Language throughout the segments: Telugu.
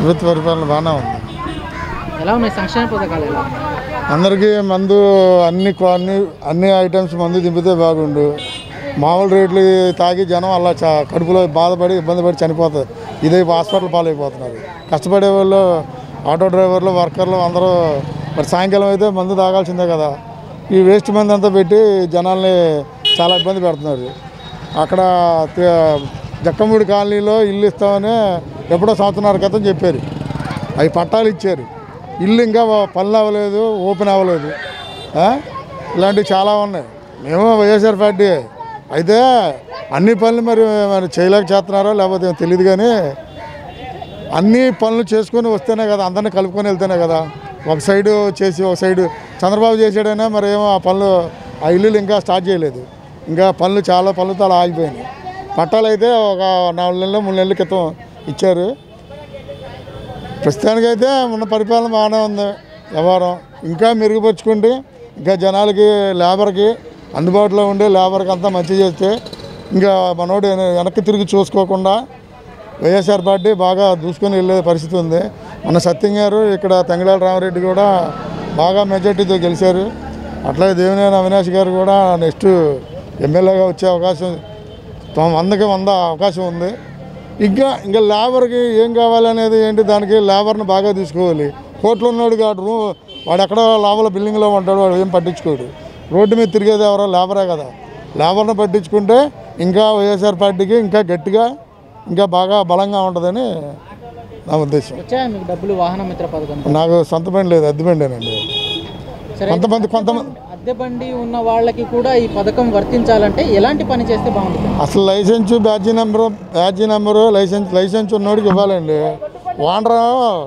ప్రభుత్వ పరిపాలన బాగానే ఉంది ఎలా ఉన్నాయి సంక్షేమ పథకాలు ఎలా అందరికీ మందు అన్ని క్వా- అన్ని అన్ని ఐటమ్స్ మందు దింపితే బాగుండు మామూలు రేట్లు తాగి జనం అలా చా కడుపులో బాధపడి ఇబ్బంది పడి చనిపోతారు ఇదే హాస్పిటల్ పాలైపోతున్నారు కష్టపడే వాళ్ళు ఆటో డ్రైవర్లు వర్కర్లు అందరూ మరి సాయంకాలం అయితే మందు తాగాల్సిందే కదా ఈ వేస్ట్ మంది అంతా పెట్టి జనాల్ని చాలా ఇబ్బంది పెడుతున్నారు అక్కడ తే- జక్కమూడి కాలనీలో ఇల్లు ఇస్తామని ఎప్పుడో సంవత్సరాల క్రితం చెప్పారు అవి పట్టాలు ఇచ్చారు ఇల్లు ఇంకా పనులు అవ్వలేదు ఓపెన్ అవ్వలేదు ఆ? ఇలాంటివి చాలా ఉన్నాయి మేము వైఎస్ఆర్ పార్టీ అయితే అన్ని పనులు మరి మరి చేయలేక చేస్తున్నారో లేకపోతే ఏమో తెలియదు కానీ అన్ని పనులు చేసుకొని వస్తేనే కదా అందరినీ కలుపుకొని వెళ్తేనే కదా ఒక సైడు చేసి ఒక సైడు చంద్రబాబు చేసాడైనా మరి ఏమో ఆ పనులు ఆ ఇల్లులు ఇంకా స్టార్ట్ చేయలేదు ఇంకా పనులు చాలా పనులతో అలా ఆగిపోయినాయి పట్టాలు అయితే ఒక నాలుగు నెలలు మూడు నెలల క్రితం ఇచ్చారు ప్రస్తుతానికైతే మన పరిపాలన బాగానే ఉంది వ్యవహారం ఇంకా మెరుగుపరుచుకుంటే ఇంకా జనాలకి లేబర్కి అందుబాటులో ఉండే లేబర్కి అంతా మంచి చేస్తే ఇంకా మనోడు వెన- వెనక్కి తిరిగి చూసుకోకుండా వైఎస్ఆర్ పార్టీ బాగా దూసుకొని వెళ్ళే పరిస్థితి ఉంది మన సత్యం గారు ఇక్కడ తెంగళాల రామరెడ్డి కూడా బాగా మెజార్టీతో గెలిచారు అట్లాగే దేవినేని అవినాష్ గారు కూడా నెక్స్ట్ ఎమ్మెల్యేగా వచ్చే అవకాశం తమ వందకి వంద అవకాశం ఉంది ఇంకా ఇంకా లేబర్కి ఏం కావాలనేది ఏంటి దానికి లేబర్ని బాగా తీసుకోవాలి కోట్లు ఉన్నాడు కాదు రూ- వాడు ఎక్కడో లోపల బిల్డింగ్లో ఉంటాడు వాడు ఏం పట్టించుకోడు రోడ్డు మీద తిరిగేది ఎవరో లేబరే కదా లేబర్ని పట్టించుకుంటే ఇంకా వైఎస్ఆర్ పార్టీకి ఇంకా గట్టిగా ఇంకా బాగా బలంగా ఉంటుందని నా ఉద్దేశం వచ్చాయా మీకు డబ్బులు వాహన మిత్ర పథకం నాకు సొంత బండి లేదు అద్దె బండేనండి సరే కొంతమంది కొంతమంది అద్దె బండి ఉన్న వాళ్ళకి కూడా ఈ పథకం వర్తించాలంటే ఎలాంటి పని చేస్తే బాగుంటుంది అసలు licence badge number badge number licence licence ఉన్నోడికి ఇవ్వాలండి ఓనర్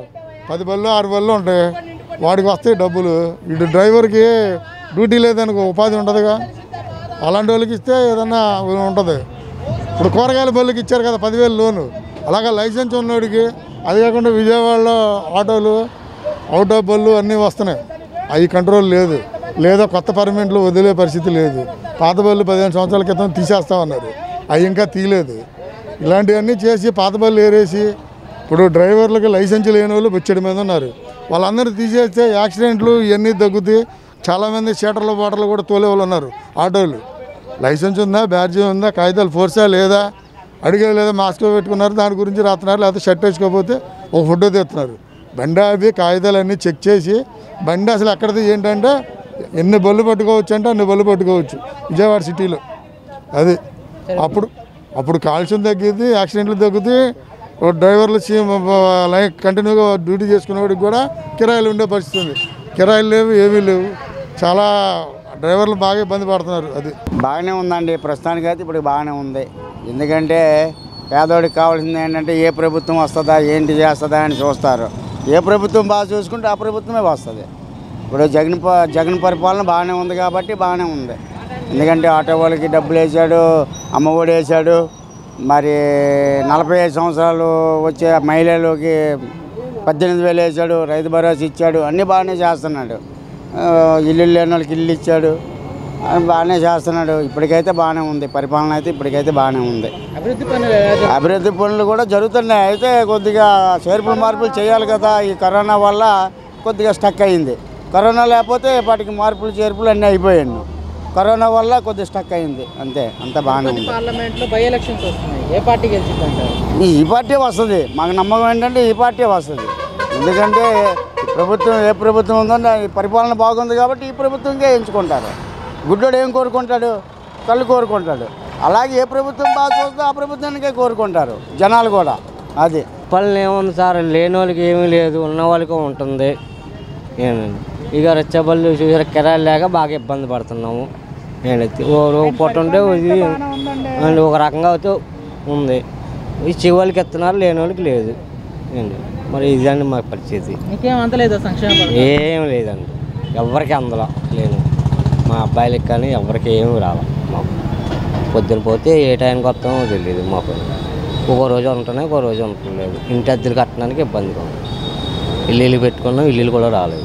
పది బళ్ళు ఆరు బళ్ళు ఉంటాయి వాడికి వస్తాయి డబ్బులు ఇటు డ్రైవర్కి డ్యూటీ లేదనుకో ఉపాధి ఉంటుందిగా అలాంటి వాళ్ళకి ఇస్తే ఏదన్నా ఉంటుంది ఇప్పుడు కూరగాయల బళ్ళకి ఇచ్చారు కదా పదివేలు లోను అలాగే లైసెన్స్ ఉన్నోడికి అది కాకుండా విజయవాడలో ఆటోలు అవుట్ ఆఫ్ బళ్ళు అన్నీ వస్తున్నాయి అవి కంట్రోల్ లేదు లేదా కొత్త పర్మిట్లు వదిలే పరిస్థితి లేదు పాత బళ్ళు పదిహేను సంవత్సరాల క్రితం తీసేస్తామన్నారు అవి ఇంకా తీయలేదు ఇలాంటివన్నీ చేసి పాత బళ్ళు ఏరేసి ఇప్పుడు డ్రైవర్లకు లైసెన్స్ లేని వాళ్ళు బొచ్చడి మీద ఉన్నారు వాళ్ళందరూ తీసేస్తే యాక్సిడెంట్లు ఇవన్నీ తగ్గుతాయి చాలామంది షీటర్ల బాటలు కూడా తోలే వాళ్ళు ఉన్నారు ఆటోలు లైసెన్స్ ఉందా బ్యాడ్జీ ఉందా కాగితాలు ఫోర్సా లేదా అడిగే లేదా మాస్క్ పెట్టుకున్నారు దాని గురించి రాస్తున్నారు లేకపోతే షర్ట్ వేసుకోకపోతే ఒక ఫోటో తీస్తున్నారు బండి అవి కాగితాలు అన్నీ చెక్ చేసి బండి అసలు ఎక్కడిది ఏంటంటే ఎన్ని బళ్ళు పట్టుకోవచ్చు అంటే అన్ని బళ్ళు పట్టుకోవచ్చు విజయవాడ సిటీలో అది అప్పుడు అప్పుడు కాలుష్యం తగ్గిద్ది యాక్సిడెంట్లు తగ్గుతాయి ఓ డ్రైవర్లు సీ- లైక్ కంటిన్యూగా డ్యూటీ చేసుకునేవాడికి కూడా కిరాయిలు ఉండే పరిస్థితి ఉంది కిరాయిలు లేవు ఏమీ లేవు చాలా డ్రైవర్లు బాగా ఇబ్బంది పడుతున్నారు అది బాగానే ఉందండి ప్రస్తుతానికి అయితే ఇప్పుడు బాగానే ఉంది ఎందుకంటే పేదవాడికి కావాల్సింది ఏంటంటే ఏ ప్రభుత్వం వస్తుందా ఏంటి చేస్తుందా అని చూస్తారు ఏ ప్రభుత్వం బాగా చూసుకుంటే ఆ ప్రభుత్వమే వస్తుంది ఇప్పుడు జగన్ ప- జగన్ పరిపాలన బాగానే ఉంది కాబట్టి బాగానే ఉంది ఎందుకంటే ఆటో వాళ్ళకి డబ్బులు వేసాడు అమ్మఒడి వేసాడు మరి నలభై ఐదు సంవత్సరాలు వచ్చే మహిళలకి పద్దెనిమిది వేలు వేసాడు రైతు భరోసా ఇచ్చాడు అన్నీ బాగానే చేస్తున్నాడు ఆ, ఇల్లు లేని వాళ్ళకి ఇల్లు ఇచ్చాడు ఆ, బాగానే చేస్తున్నాడు ఇప్పటికైతే బాగానే ఉంది పరిపాలన అయితే ఇప్పటికైతే బాగానే ఉంది అభివృద్ధి పనులు ఎలా జరుగుతాయి? అభివృద్ధి పనులు కూడా జరుగుతున్నాయి అయితే కొద్దిగా చేర్పులు మార్పులు చేయాలి కదా ఈ కరోనా వల్ల కొద్దిగా స్టక్ అయింది కరోనా లేకపోతే వాటికి మార్పులు చేర్పులు అన్నీ అయిపోయాయి కరోనా వల్ల కొద్దిగా స్టక్ అయింది అంతే అంత బాగానే ఉంది పార్లమెంట్లో బై ఎలక్షన్స్ వస్తున్నాయి ఏ పార్టీ గెలిచింది అంటారు ఈ ఈ పార్టీ వస్తుంది మాకు నమ్మకం ఏంటంటే ఈ పార్టీ వస్తుంది ఎందుకంటే ఈ ప్రభుత్వం ఏ ప్రభుత్వం ఉందో ఈ పరిపాలన బాగుంది కాబట్టి ఈ ప్రభుత్వంకే ఎంచుకుంటారు గుడ్డోడు ఏం కోరుకుంటాడు కళ్ళు కోరుకుంటాడు అలాగే ఏ ప్రభుత్వం బాగా చూస్తే ఆ ప్రభుత్వానికే కోరుకుంటారు జనాలు కూడా అది పనులు ఏముంది సార్ లేని వాళ్ళకి ఏమీ లేదు ఉన్న వాళ్ళకి ఉంటుంది ఏనండి ఇక రెచ్చబళ్ళు చూసారు కిరాయి లేక బాగా ఇబ్బంది పడుతున్నాము ఏంటి ఓ రోజు పూట ఉంటే ఇది అండ్ ఒక రకంగా అయితే ఉంది ఇచ్చే వాళ్ళకి ఇస్తున్నారు లేని వాళ్ళకి లేదు ఏంటి మరి ఇదండి మా పరిస్థితి నీకేం అంతలేదా సంక్షేమ పథకం ఏం లేదండి ఎవరికి అందులో లేదు మా అబ్బాయిలకి కానీ ఎవరికి ఏమి రావాలి మాకు పొద్దున పోతే ఏ టైంకి వస్తామో తెలియదు మాకు ఒక్కో రోజు ఉంటున్నాయి ఒక్కో రోజు ఉంటలేదు ఇంటి అద్దెలు కట్టడానికి ఇబ్బందిగా ఉంది ఇల్లు పెట్టుకున్నాం ఇల్లు కూడా రాలేదు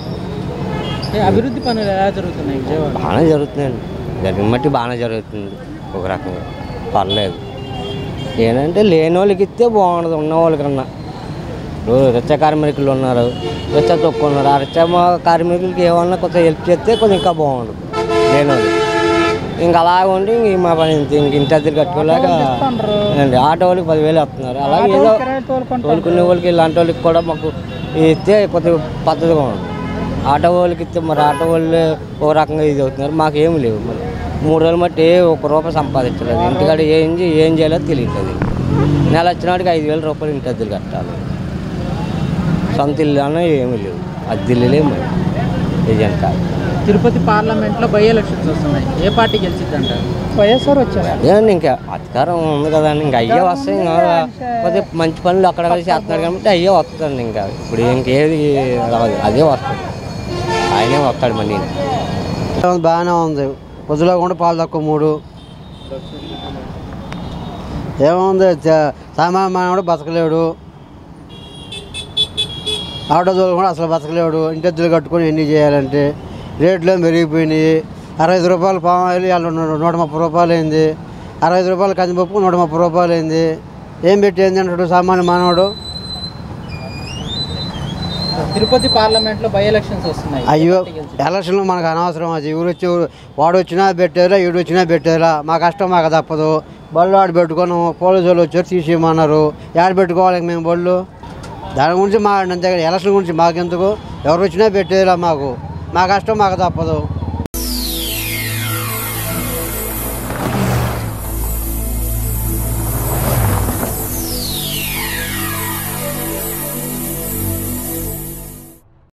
ఏ అభివృద్ధి పనులు ఎలా జరుగుతున్నాయి విజయవాడ బాగానే జరుగుతుందండి జరిగిన మట్టి బాగానే జరుగుతుంది ఒక రకంగా పర్లేదు ఏంటంటే లేని వాళ్ళకి ఇస్తే బాగుండదు ఉన్న వాళ్ళకన్నా ఇప్పుడు రిచ్చ కార్మికులు ఉన్నారు రిచ్చ తక్కువ ఉన్నారు ఆ రిచ్చ మా- కార్మికులకి ఏమన్నా కొంచెం హెల్ప్ చేస్తే కొంచెం ఇంకా బాగుండు లేని వాళ్ళు ఇంకా అలా ఉండి ఇంక మా పని ఇంత ఇంక ఇంటి అద్దెలు కట్టుకోలేక అండి ఆటో వాళ్ళకి పదివేలు వస్తున్నారు అలాగే ఏదో తోలుకునే వాళ్ళకి ఇలాంటి వాళ్ళకి కూడా మాకు ఇస్తే కొద్దిగా పద్ధతిగా ఉంది ఆటో వాళ్ళకి ఇస్తే మరి ఆటో వాళ్ళు ఒక రకంగా ఇది అవుతున్నారు మాకు ఏమి లేవు మరి మూడు రోజులు మట్టి ఏ ఒక్క రూపాయి సంపాదించలేదు ఇంటికాడ ఏం చే- ఏం చేయాలో తెలియట్లేదు నెల వచ్చినాడికి ఐదు వేల రూపాయలు ఇంటి అద్దెలు కట్టాలి సొంత ఇల్లు అన్న ఏమీ లేవు అద్దెలు లేవు మరి ఏజెంట్ కాదు తిరుపతి పార్లమెంట్లో బై ఎలక్షన్స్ వస్తున్నాయి ఏ పార్టీ గెలిచిద్ది అంటారు వైఎస్ఆర్ వచ్చారు ఏమండి ఇంకా అధికారం ఉంది కదండి ఇంకా అయ్యే వస్తాయి ఇంకా కొద్దిగా మంచి పనులు అక్కడ కలిసి చేస్తున్నారు కాబట్టి అయ్యే వస్తుందండి ఇంకా ఇప్పుడు ఇంకేది రాదు అదే వస్తుంది ఆయనే వస్తాడు మళ్ళీ బాగానే ఉంది పొద్దులో కూడా పాలు తక్కువ మూడు ఏముంది చ- సామాన్య మానవుడు బతకలేడు ఆటో దోలు కూడా అసలు బతకలేడు ఇంటెద్దులు కట్టుకొని ఎన్ని చేయాలంటే రేట్లు ఏం పెరిగిపోయినాయి అరవై ఐదు రూపాయలు పామాయిల్ ఇవాళ నూ- నూట ముప్పై రూపాయలు అయింది అరవై ఐదు రూపాయలు కందిపప్పు నూట ముప్పై రూపాయలు అయింది ఏం పెట్టి ఏంది అంటాడు సామాన్య మానవుడు తిరుపతి పార్లమెంట్లో బై ఎలక్షన్స్ వస్తున్నాయి ఏ అయ్యో పార్టీ గెలిచిద్ది? ఎలక్షన్లు మనకు అనవసరం అది ఊరు వచ్చి ఊరు- వాడు వచ్చినా పెట్టారా ఈడు వచ్చినా పెట్టారా మా కష్టం మాకు తప్పదు బళ్ళు ఆడ పెట్టుకోను పోలీసు వాళ్ళు వచ్చారు తీసేయమన్నారు ఆడ పెట్టుకోవాలి ఇంక మేము బళ్ళు దాని గురించి మా అంతే ఎలక్షన్ గురించి మాకెందుకు ఎవరు వచ్చినా పెట్టేలా మాకు మా కష్టం మాకు తప్పదు